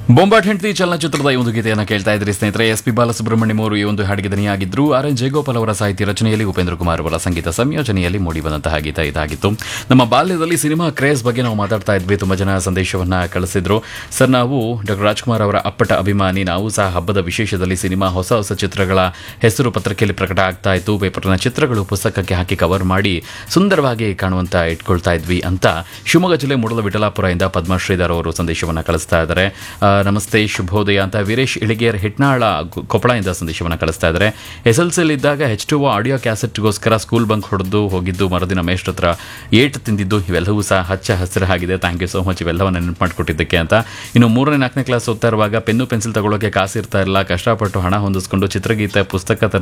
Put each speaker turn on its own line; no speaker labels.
ಬೊಂಬಾಟ್ ಹೆಂಡತಿ ಚಲನಚಿತ್ರದ ಈ ಒಂದು ಗೀತೆಯನ್ನು ಕೇಳ್ತಾ ಇದ್ರಿ ಸ್ನೇಹಿತರೆ ಎಸ್ ಪಿ ಬಾಲಸುಬ್ರಹ್ಮಣ್ಯಂ ಅವರು ಈ ಒಂದು ಹಾಡಿಗೆ ದನಿಯಾಗಿದ್ರು ಆರ್ ಎನ್ ಜಯಗೋಪಾಲ್ ಅವರ ಸಾಹಿತ್ಯ ರಚನೆಯಲ್ಲಿ ಉಪೇಂದ್ರ ಕುಮಾರ್ ಅವರ ಸಂಗೀತ ಸಂಯೋಜನೆಯಲ್ಲಿ ಮೂಡಿ ಬಂದಂತಹ ಗೀತ ಇದಾಗಿತ್ತು ನಮ್ಮ ಬಾಲ್ಯದಲ್ಲಿ ಸಿನಿಮಾ ಕ್ರೇಜ್ ಬಗ್ಗೆ ನಾವು ಮಾತಾಡ್ತಾ ಇದ್ವಿ ತುಂಬಾ ಜನ ಸಂದೇಶವನ್ನ ಕಳಿಸಿದ್ರು ಸರ್ ನಾವು ಡಾಕ್ಟರ್ ರಾಜ್ಕುಮಾರ್ ಅವರ ಅಪ್ಪಟ ಅಭಿಮಾನಿ ನಾವು ಸಹ ಹಬ್ಬದ ವಿಶೇಷದಲ್ಲಿ ಸಿನಿಮಾ ಹೊಸ ಹೊಸ ಚಿತ್ರಗಳ ಹೆಸರು ಪತ್ರಿಕೆಯಲ್ಲಿ ಪ್ರಕಟ ಆಗ್ತಾ ಇತ್ತು ಪೇಪರ್ನ ಚಿತ್ರಗಳು ಪುಸ್ತಕಕ್ಕೆ ಹಾಕಿ ಕವರ್ ಮಾಡಿ ಸುಂದರವಾಗಿ ಕಾಣುವಂತ ಇಟ್ಕೊಳ್ತಾ ಇದ್ವಿ ಅಂತ ಶಿವಮೊಗ್ಗ ಜಿಲ್ಲೆ ಮೂಡಲ ವಿಠಲಾಪುರದಿಂದ ಪದ್ಮ ಶ್ರೀಧರ್ ಅವರು ಸಂದೇಶವನ್ನು ಕಳಿಸ್ತಾ ಇದ್ದಾರೆ ಆ, ನಮಸ್ತೆ ಶುಭೋದಯ ಅಂತ ವೀರೇಶ್ ಇಳಿಗೇರ್ ಹೆಟ್ನಾಳ ಗು- ಕೊಪ್ಪಳದಿಂದ ಸಂದೇಶವನ್ನು ಕಳಿಸ್ತಾ ಇದ್ದಾರೆ ಎಸ್ ಎಲ್ ಸಿಲ್ ಇದ್ದಾಗ ಹೆಚ್ ಟು ಆಡಿಯೋ ಕ್ಯಾಸೆಟ್ಗೋಸ್ಕರ ಸ್ಕೂಲ್ ಬಂಕ್ ಹೊಡೆದು ಹೋಗಿದ್ದು ಮರುದಿನ ಮೇಷ್ಟ್ರ ಹತ್ರ ಏಟ್ ತಿಂದಿದ್ದು ಇವೆಲ್ಲವೂ ಸಹ ಹಚ್ಚ ಹಸಿರು ಆಗಿದೆ ಥ್ಯಾಂಕ್ ಯು ಸೋ ಮಚ್ ಇವೆಲ್ಲವನ್ನು ನೆನಪು ಮಾಡಿಕೊಟ್ಟಿದ್ದಕ್ಕೆ ಅಂತ ಇನ್ನು ಮೂರನೇ ನಾಲ್ಕನೇ ಕ್ಲಾಸ್ ಓದ್ತಾ ಇರುವಾಗ ಪೆನ್ನು ಪೆನ್ಸಿಲ್ ತಗೊಳ್ಳೋಕೆ ಕಾಸು ಇರ್ತಾ ಇಲ್ಲ ಕಷ್ಟಪಟ್ಟು ಹಣ ಹೊಂದಿಸ್ಕೊಂಡು ಚಿತ್ರಗೀತೆ ಪುಸ್ತಕ